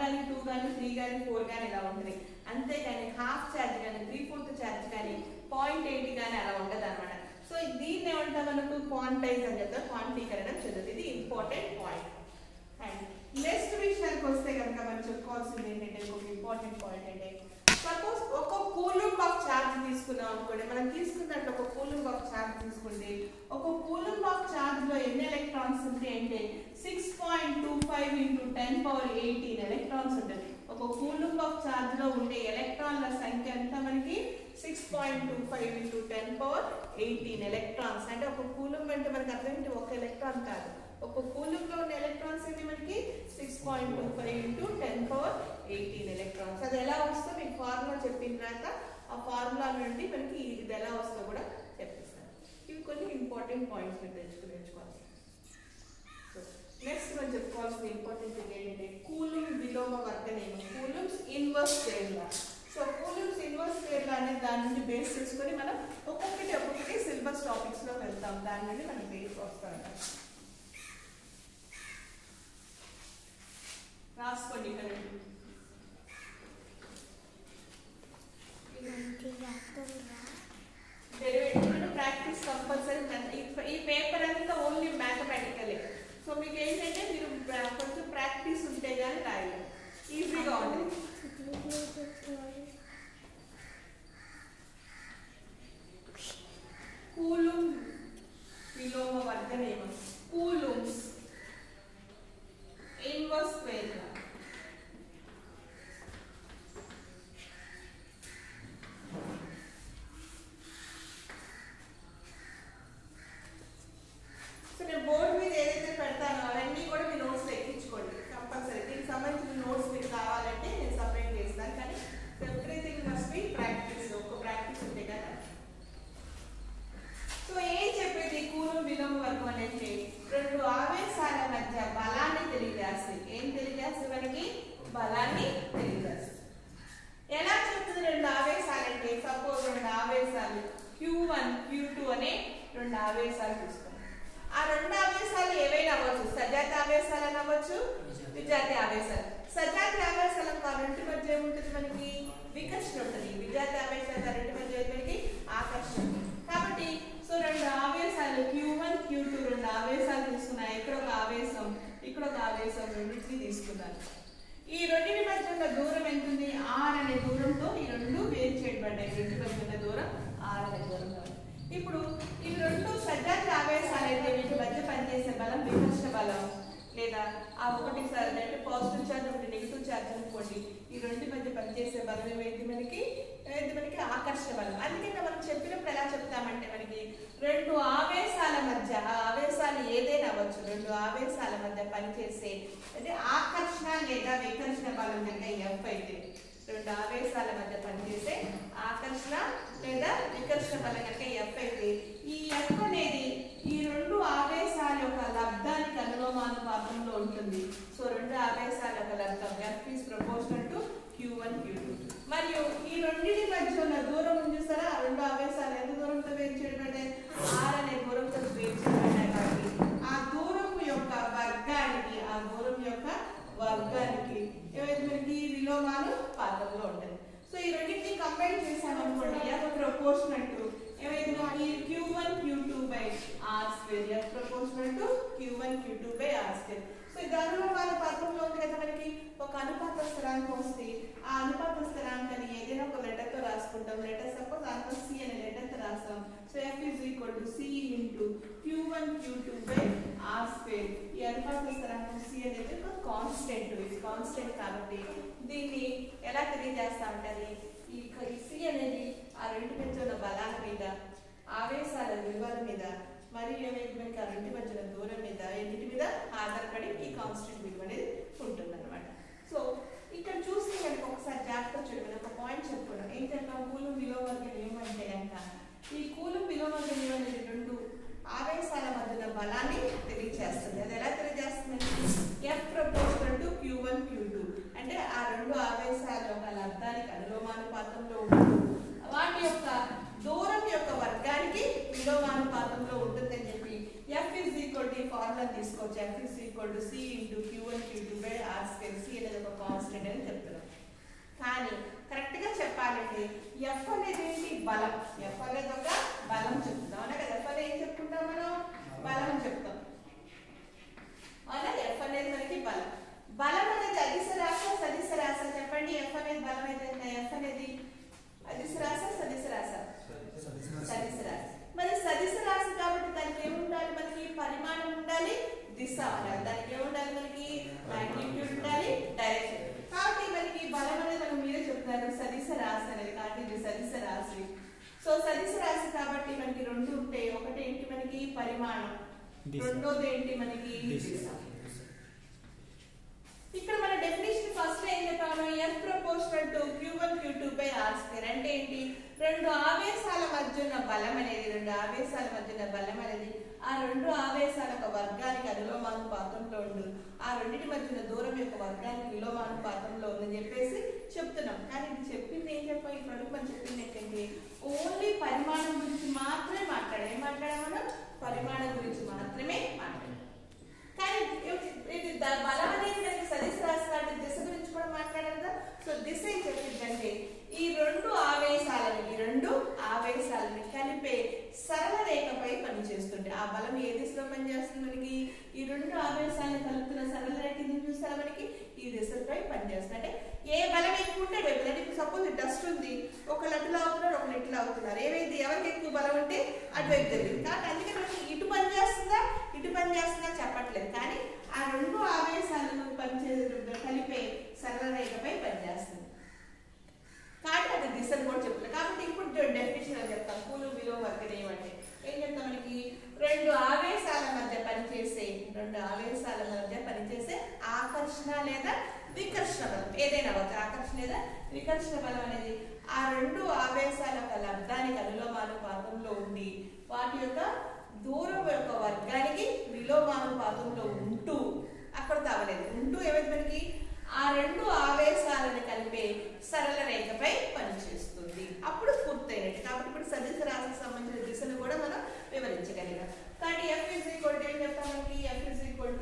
కానీ టూ కానీ త్రీ కానీ ఫోర్ కానీ ఇలా ఉంటుంది అంతేగాని హాఫ్ ఛార్జ్ కానీ త్రీ ఫోర్త్ ఛార్జ్ కానీ పాయింట్ ఎయిట్ కానీ అలా ఉండదు అనమాట సో దీన్ని ఏమంటాం మనకు క్వాంటైజ్ అని చెప్తారు క్వాంటీకరణం చెందుతుంది ఇది ఇంపార్టెంట్ పాయింట్ అండ్ నెక్స్ట్ విషయానికి వస్తే కనుక మనం చెప్పుకోవాల్సింది ఏంటంటే ఒక ఇంపార్టెంట్ పాయింట్ అంటే సపోజ్ ఒక కూలింగ్ ఆఫ్ ఛార్జ్ తీసుకున్నాం అనుకోండి మనం తీసుకున్నట్టు ఒక కూలింగ్ ఆఫ్ ఛార్జ్ తీసుకుంటే ఒక కూలింగ్ ఆఫ్ ఛార్జ్ లో ఎన్ని ఎలక్ట్రాన్స్ ఉంటాయి అంటే six point two five into ten power eighteen electrons ఉంటుంది ఒక కూలింగ్ ఆఫ్ ఛార్జ్ లో ఉండే ఎలక్ట్రాన్ల సంఖ్య ఎంత మనకి six point two five into ten power eighteen electrons అంటే ఒక కూలింగ్ అంటే మనకి అర్థం ఒక ఎలక్ట్రాన్ కాదు ఒక కూలింగ్ లో ఉన్న ఎలక్ట్రాన్స్ ఏంటి మనకి six point two five into ten power eighteen electrons అది ఎలా వస్తుందో మీకు ఫార్ములా చెప్పిన తర్వాత ఆ ఫార్ములా నుండి మనకి ఇది ఎలా వస్తుందో కూడా చెప్పిస్తాను ఇవి కొన్ని ఇంపార్టెంట్ పాయింట్స్ మీరు తెలుసుకుని నేర్చుకోవాలి నెక్స్ట్ మనం చెప్పుకోవాల్సిన ఇంపార్టెంట్ థింగ్ ఏంటంటే కూలింగ్ విలోమ వర్గనేమో కూలింగ్స్ ఇన్వర్స్ ఫేర్లా సో కూలింగ్స్ ఇన్వర్స్ ఫేర్లా అనే దాని నుండి బేస్ చేసుకొని మనం ఒక్కొక్కటి ఒక్కొక్కటి సిలబస్ టాపిక్స్ లో వెళ్తాం దాని నుండి మనం బేస్ వస్తాం రాసుకోండి ఇక్కడ డెరివేటివ్ ప్రాక్టీస్ కంపల్సరీ ఈ పేపర్ అంతా ఓన్లీ మ్యాథమెటికలే సో మీకు ఏంటంటే మీరు ప్ర- కొంచెం ప్రాక్టీస్ ఉంటే కానీ రాయలేదు ఈజీగా ఉంటుంది కూలుం విలోమ వర్గనేమం కూలుమ్స్ ఇన్వర్స్ స్క్వేర్ సో నేను బోర్డు మీద ఏదైతే పెడతానో అవన్నీ కూడా మీ నోట్స్లో ఎక్కించుకోండి కంపల్సరీ దీనికి సంబంధించిన నోట్స్ మీకు కావాలంటే నేను సపరేట్ చేస్తాను కానీ ఎవ్రీథింగ్ మస్ట్ బి ప్రాక్టీస్ ఒక ప్రాక్టీస్ ఉంటే కదా సో ఏం చెప్పేది కూలు విలోమ వర్గం అనేది రెండు ఆవేశాల మధ్య బలాన్ని తెలియజేస్తుంది ఏం తెలియజేస్తుంది మనకి బలాన్ని తెలియజేస్తుంది ఎలా చెప్తుంది రెండు ఆవేశాలు అంటే సపోజ్ రెండు ఆవేశాలు క్యూ వన్ క్యూ టూ అనే రెండు ఆవేశాలు తీసుకోండి ఆ రెండు ఆవేశాలు ఏవైనా అవ్వచ్చు సజాతి ఆవేశాలు అని అవ్వచ్చు విజాతి ఆవేశాలు సజాతి ఆవేశాలకు ఆ రెండు మధ్య ఏముంటుంది మనకి వికర్షణ ఉంటుంది విజాతి ఆవేశాలు ఆ రెండు మధ్య ఏది మనకి ఆకర్షణ ఉంటుంది. కాబట్టి సో రెండు ఆవేశాలు క్యూ వన్ క్యూ టూ రెండు ఆవేశాలు తీసుకున్నాయి ఇక్కడ ఒక ఆవేశం ఇక్కడ ఒక ఆవేశం రెండింటిని తీసుకున్నాను ఈ రెండింటి మధ్య ఉన్న దూరం ఎంత ఉంది ఆర్ అనే దూరంతో ఈ రెండు వేరు చేయబడ్డాయి రెండు మధ్య ఉన్న దూరం ఆర్ అనే దూరం ఇప్పుడు ఇవి రెండు సజాతి ఆవేశాలు అయితే వీటి మధ్య పనిచేసే బలం వికర్షణ బలం లేదా ఆ ఒకటి సార్ అంటే పాజిటివ్ ఛార్జ్ ఒకటి నెగిటివ్ ఛార్జ్ అనుకోండి ఈ రెండు మధ్య పనిచేసే బలం ఏమైంది మనకి ఏది మనకి ఆకర్షణ బలం అందుకే మనం చెప్పినప్పుడు ఎలా చెప్తామంటే మనకి రెండు ఆవేశాల మధ్య ఆ ఆవేశాలు ఏదైనా అవ్వచ్చు రెండు ఆవేశాల మధ్య పనిచేసే అంటే ఆకర్షణ లేదా వికర్షణ బలం కనుక ఎఫ్ అయితే రెండు ఆవేశాల మధ్య పనిచేసే ఆకర్షణ లేదా వికర్షణ బలం కనుక ఎఫ్ అయితే ఈ ఎఫ్ అనేది ఈ రెండు ఆవేశాల యొక్క లబ్ధానికి అనులోమానుపాతంలో ఉంటుంది సో రెండు ఆవేశాల యొక్క లబ్ధం F is proportional to Q one Q two మరియు ఈ రెండింటి మధ్య ఉన్న దూరం ఉంది చూస్తారా ఆ రెండు ఆవేశాలు ఎంత దూరంతో వేరు చేయబడ్డాయి ఆర్ అనే దూరంతో వేరు చేయబడ్డాయి కాబట్టి ఆ దూరం యొక్క వర్గానికి ఆ దూరం యొక్క వర్గానికి ఏమైతే మనకి విలోమాలు పాత్రలో ఉంటుంది సో ఈ రెండింటిని కంబైన్ చేసామనుకోండి ఎఫ్ ప్రపోర్షనల్ టు ఏమైతే మనకి Q one Q two by R square F proportional to Q one Q two by R square so ఈ అనులోమాల పాత్రలో ఉంది కదా మనకి ఒక అనుపాత స్థిరాంకం వస్తే ఆ అనుపాత స్థిరాంకాన్ని ఏదైనా ఒక లెటర్ తో రాసుకుంటాం లెటర్ సపోజ్ ఆల్ఫా సి అనే లెటర్ తో రాస్తాం so F is equal to C into Q one Q two by R square ఈ అనుపాత స్థిరాంకం సి అనేది ఒక కాన్స్టెంట్ ఇది కాన్స్టెంట్ కాబట్టి దీన్ని ఎలా తెలియజేస్తామంటే అది ఈ సి అనేది ఆ రెండు మధ్య ఉన్న బలాల మీద ఆవేశాల విలువల మీద మరియు ఏమైతే మనకి ఆ రెండు మధ్యన దూరం మీద ఎన్నిటి మీద ఆధారపడి ఈ కాన్స్టెంట్ విలువ అనేది ఉంటుంది అనమాట సో ఇక్కడ చూస్తే కనుక ఒకసారి జాగ్రత్త చూడండి ఒక పాయింట్ చెప్పుకున్నాం ఏం చెప్పాం కూలు విలోవర్గ నియమం అంటే కనుక ఈ కూలు విలోవర్గ నియమం అనేది రెండు ఆవేశాల మధ్యన బలాన్ని తెలియజేస్తుంది అది ఎలా తెలియజేస్తుంది F proportional to Q one Q two అంటే ఆ రెండు ఆవేశాల యొక్క లబ్ధానికి అనులోమానుపాతంలో ఉంటూ వాటి యొక్క దూరం యొక్క వర్గానికి విలోమానుపాతంలో ఉంటుందని చెప్పి F is equal to formula బలం తీసుకోవచ్చు F is equal to C into Q one Q two by R square C అనేది ఒక కాన్స్టెంట్ అని చెప్తున్నాం కానీ కరెక్ట్ గా చెప్పాలంటే ఎఫ్ అనేది ఏంటి బలం ఎఫ్ అనేది ఒక బలం చెప్తున్నాం అవునా కదా ఎఫ్ అనేది ఏం చెప్పుకుంటాం మనం బలం అని చెప్తాం అవునా ఎఫ్ అనేది మనకి బలం బలం అనేది అదిశ రాస సదిశ రాస చెప్పండి ఎఫ్ అనేది బలం అయితే ఎఫ్ అనేది అదిశ రాస సదిశ రాస సదిశ రాశి మరి సదిశ రాశి కాబట్టి దానికి ఏముండాలి మనకి పరిమాణం ఉండాలి దిశ ఉండాలి దానికి ఏముండాలి మనకి మాగ్నిట్యూడ్ ఉండాలి డైరెక్షన్ కాబట్టి మనకి బలం అనేది మనం మీరే చెప్తున్నారు సదిశ రాశి అనేది కాబట్టి ఇది సదిశ రాశి సో సదిశ రాశి కాబట్టి మనకి రెండు ఉంటాయి ఒకటి ఏంటి మనకి పరిమాణం దిశ. రెండోది ఏంటి మనకి దిశ. దిశ ఇక్కడ మన డెఫినేషన్ ఫస్ట్ ఏం చెప్పాము F proportional to Q one Q two by R square అంటే ఏంటి రెండు ఆవేశాల మధ్య ఉన్న బలం అనేది రెండు ఆవేశాల మధ్య ఉన్న బలం అనేది ఆ రెండు ఆవేశాల యొక్క వర్గానికి అనులోమానుపాతంలో ఉండు ఆ రెండింటి మధ్య ఉన్న దూరం యొక్క వర్గానికి విలోమానుపాతంలో ఉందని చెప్పేసి చెప్తున్నాం కానీ ఇది చెప్పింది ఏం చెప్పాం ఇప్పుడు మనం చెప్పింది ఏంటంటే ఓన్లీ పరిమాణం గురించి మాత్రమే మాట్లాడాం ఏం మాట్లాడాం మనం పరిమాణం గురించి మాత్రమే మాట్లాడాం కానీ ఇది ద- బలం అనేది మనకి సదిశ రాశి లాంటి దిశ గురించి కూడా మాట్లాడారు కదా సో దిశ ఏం చెప్పిందంటే ఈ రెండు ఆవేశాలని ఈ రెండు ఆవేశాలని కలిపే సరళ రేఖపై పనిచేస్తుంది ఆ బలం ఏ దిశలో పనిచేస్తుంది మనకి ఈ రెండు ఆవేశాలను కలుపుతున్న సరళ రేఖ ఎందుకు చూస్తారా మనకి ఈ దిశపై పనిచేస్తుంది అంటే ఏ బలం ఎక్కువ ఉంటే అటు వైపు ఇప్పుడు సపోజ్ డస్ట్ ఉంది ఒకళ్ళు అటులో అవుతున్నారు ఒకళ్ళు ఇట్లా అవుతున్నారు ఏమైంది ఎవరికి ఎక్కువ బలం ఉంటే అటువైపు జరిగింది కాబట్టి అందుకే మనకి ఇటు పని చేస్తుందా ఇటు పని చేస్తుందా చెప్పట్లేదు కానీ ఆ రెండు ఆవేశాలను పనిచే కలిపే సరళ రేఖపై పనిచేస్తుంది కాబట్టి అది దిశను కూడా చెప్తారు కాబట్టి ఇప్పుడు డెఫినేషన్ అని చెప్తాం పూలు విలువ వర్గం ఏమంటే ఏం చెప్తాం మనకి రెండు ఆవేశాల మధ్య పనిచేసే రెండు ఆవేశాల మధ్య పనిచేసే ఆకర్షణ లేదా వికర్షణ బలం ఏదైనా అవ్వచ్చు ఆకర్షణ లేదా వికర్షణ బలం అనేది ఆ రెండు ఆవేశాల యొక్క లబ్ధానికి అనులోమానుపాతంలో ఉండి వాటి యొక్క దూరం యొక్క వర్గానికి విలోమానుపాతంలో ఉంటూ అక్కడ తావలేదు ఉంటూ ఏమైంది మనకి ఆ రెండు ఆవేశాలను కలిపే సరళ రేఖపై పనిచేస్తుంది అప్పుడు పూర్తయినట్టు కాబట్టి ఇప్పుడు సదిశ రాశికి సంబంధించిన దిశను కూడా మనం వివరించగలిగాం కానీ ఎఫ్ ఇస్ ఈక్వల్ టు ఏం చెప్తాం మనకి ఎఫ్ ఇస్ ఈక్వల్